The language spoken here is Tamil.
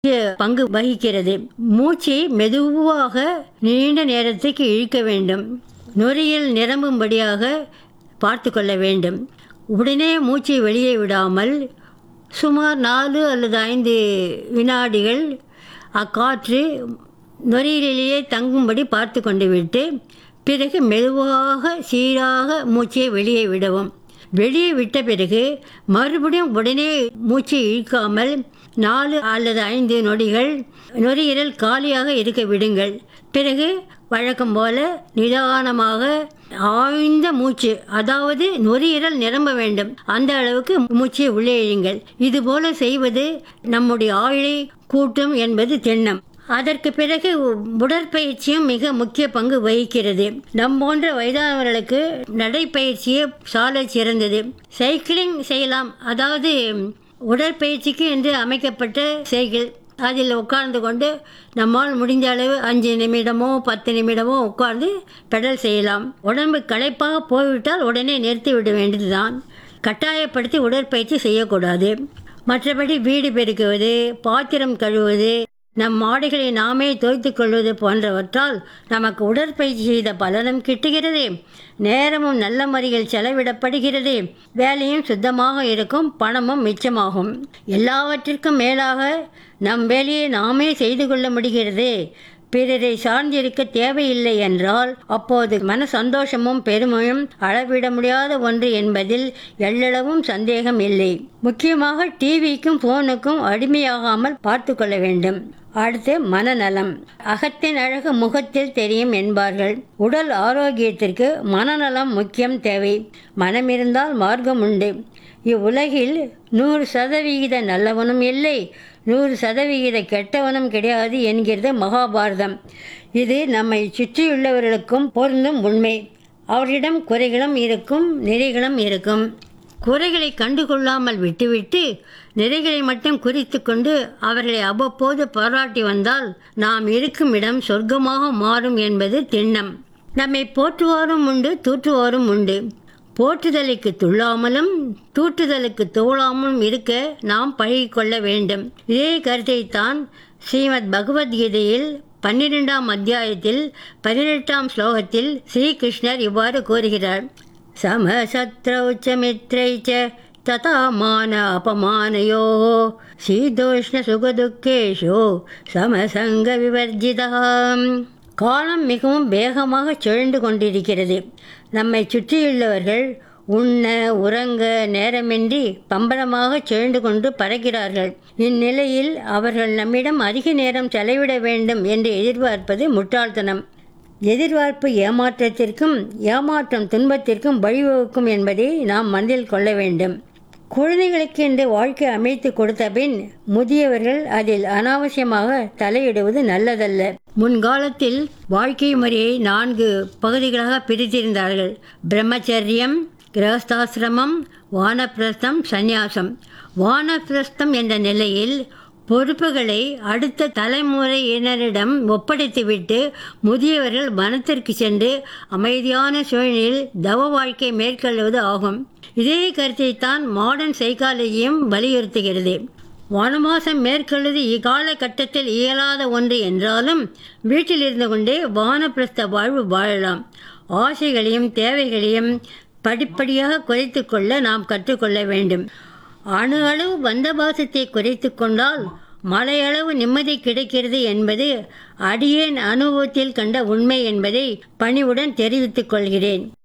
முக்கிய பங்கு வகிக்கிறது மூச்சை மெதுவாக நீண்ட நேரத்துக்கு இழுக்க வேண்டும் நுரையில் நிரம்பும்படியாக பார்த்து கொள்ள வேண்டும் உடனே மூச்சை வெளியே விடாமல் சுமார் நாலு அல்லது ஐந்து வினாடிகள் அக்காற்று நுரையிலேயே தங்கும்படி பார்த்து கொண்டு விட்டு பிறகு மெதுவாக சீராக மூச்சை வெளியே விடவும் வெளியே விட்ட பிறகு மறுபடியும் உடனே மூச்சை இழுக்காமல் நாலு அல்லது ஐந்து நொடிகள் நுரையீரல் காலியாக இருக்க விடுங்கள் பிறகு வழக்கம் போல நிதானமாக ஆழ்ந்த மூச்சு அதாவது நுரையீரல் நிரம்ப வேண்டும் அந்த அளவுக்கு மூச்சை உள்ளே இழுங்கள் இது போல செய்வது நம்முடைய ஆயுளை கூட்டும் என்பது திண்ணம் அதற்கு பிறகு உடற்பயிற்சியும் மிக முக்கிய பங்கு வகிக்கிறது நம் போன்ற வயதானவர்களுக்கு நடைப்பயிற்சியே சாலை சிறந்தது சைக்கிளிங் செய்யலாம் அதாவது உடற்பயிற்சிக்கு என்று அமைக்கப்பட்ட சைக்கிள் அதில் உட்கார்ந்து கொண்டு நம்மால் முடிந்த அளவு அஞ்சு நிமிடமோ பத்து நிமிடமோ உட்கார்ந்து பெடல் செய்யலாம் உடம்பு களைப்பாக போய்விட்டால் உடனே நிறுத்தி விட வேண்டியதுதான் கட்டாயப்படுத்தி உடற்பயிற்சி செய்யக்கூடாது மற்றபடி வீடு பெருக்குவது பாத்திரம் கழுவுவது நம் ஆடைகளை நாமே தோய்த்துக் கொள்வது போன்றவற்றால் நமக்கு உடற்பயிற்சி செய்த பலனும் கிட்டுகிறது நேரமும் நல்ல முறையில் செலவிடப்படுகிறது வேலையும் சுத்தமாக இருக்கும் பணமும் மிச்சமாகும் எல்லாவற்றிற்கும் மேலாக நம் வேலையை நாமே செய்து கொள்ள முடிகிறது பிறரை சார்ந்திருக்க தேவையில்லை என்றால் அப்போது மன சந்தோஷமும் பெருமையும் அளவிட முடியாத ஒன்று என்பதில் எள்ளளவும் சந்தேகம் இல்லை முக்கியமாக டிவிக்கும் போனுக்கும் அடிமையாகாமல் பார்த்து கொள்ள வேண்டும் அடுத்து மனநலம் அகத்தின் அழகு முகத்தில் தெரியும் என்பார்கள் உடல் ஆரோக்கியத்திற்கு மனநலம் முக்கியம் தேவை மனம் இருந்தால் மார்க்கம் உண்டு இவ்வுலகில் நூறு சதவிகித நல்லவனும் இல்லை நூறு சதவிகித கெட்டவனும் கிடையாது என்கிறது மகாபாரதம் இது நம்மை சுற்றியுள்ளவர்களுக்கும் பொருந்தும் உண்மை அவரிடம் குறைகளும் இருக்கும் நிறைகளும் இருக்கும் குறைகளை கண்டுகொள்ளாமல் விட்டுவிட்டு நிறைகளை மட்டும் குறித்து கொண்டு அவர்களை அவ்வப்போது பாராட்டி வந்தால் நாம் இருக்கும் இடம் சொர்க்கமாக மாறும் என்பது திண்ணம் நம்மை போற்றுவோரும் உண்டு தூற்றுவோரும் உண்டு போற்றுதலுக்கு துள்ளாமலும் தூற்றுதலுக்கு தோழாமலும் இருக்க நாம் பழகிக்கொள்ள வேண்டும் இதே கருத்தைத்தான் ஸ்ரீமத் பகவத்கீதையில் பன்னிரெண்டாம் அத்தியாயத்தில் பதினெட்டாம் ஸ்லோகத்தில் ஸ்ரீகிருஷ்ணர் இவ்வாறு கூறுகிறார் समशत्रौ च मित्रै च तथा मान अपमानयोः சீதோஷ்ணசுகதுக்கேஷோ சமசங்க விவர்ஜிதா காலம் மிகவும் வேகமாக சுழண்டு கொண்டிருக்கிறது நம்மை சுற்றியுள்ளவர்கள் உண்ண உறங்க நேரமின்றி பம்பரமாக சுழண்டு கொண்டு பறக்கிறார்கள் இந்நிலையில் அவர்கள் நம்மிடம் அதிக நேரம் செலவிட வேண்டும் என்று எதிர்பார்ப்பது முட்டாள்தனம் எதிர்பார்ப்பு ஏமாற்றத்திற்கும் ஏமாற்றம் துன்பத்திற்கும் வழிவகுக்கும் என்பதை நாம் மனதில் கொள்ள வேண்டும் குழந்தைகளுக்கு என்று வாழ்க்கை அமைத்து கொடுத்த பின் முதியவர்கள் அதில் அனாவசியமாக தலையிடுவது நல்லதல்ல முன்காலத்தில் வாழ்க்கை முறையை நான்கு பகுதிகளாக பிரித்திருந்தார்கள் பிரம்மச்சரியம் கிரகஸ்தாசிரமம் வானப்பிரஸ்தம் சந்நியாசம் வானப்பிரஸ்தம் என்ற நிலையில் பொறுப்புகளை அடுத்த தலைமுறையினரிடம் ஒப்படைத்துவிட்டு முதியவர்கள் வனத்திற்கு சென்று அமைதியான சூழ்நிலையில் தவ வாழ்க்கை மேற்கொள்வது ஆகும் இதே கருத்தைத்தான் மாடர்ன் சைக்காலஜியும் வலியுறுத்துகிறது வனவாசம் மேற்கொள்வது இக்காலகட்டத்தில் இயலாத ஒன்று என்றாலும் வீட்டில் இருந்து கொண்டே வானப்பிரஸ்த வாழ்வு வாழலாம் ஆசைகளையும் தேவைகளையும் படிப்படியாக குறைத்து கொள்ள நாம் கற்றுக்கொள்ள வேண்டும் அணு அளவு பந்தபாசத்தை குறைத்து கொண்டால் மலையளவு நிம்மதி கிடைக்கிறது என்பது அடியேன் அனுபவத்தில் கண்ட உண்மை என்பதை பணிவுடன் தெரிவித்துக் கொள்கிறேன்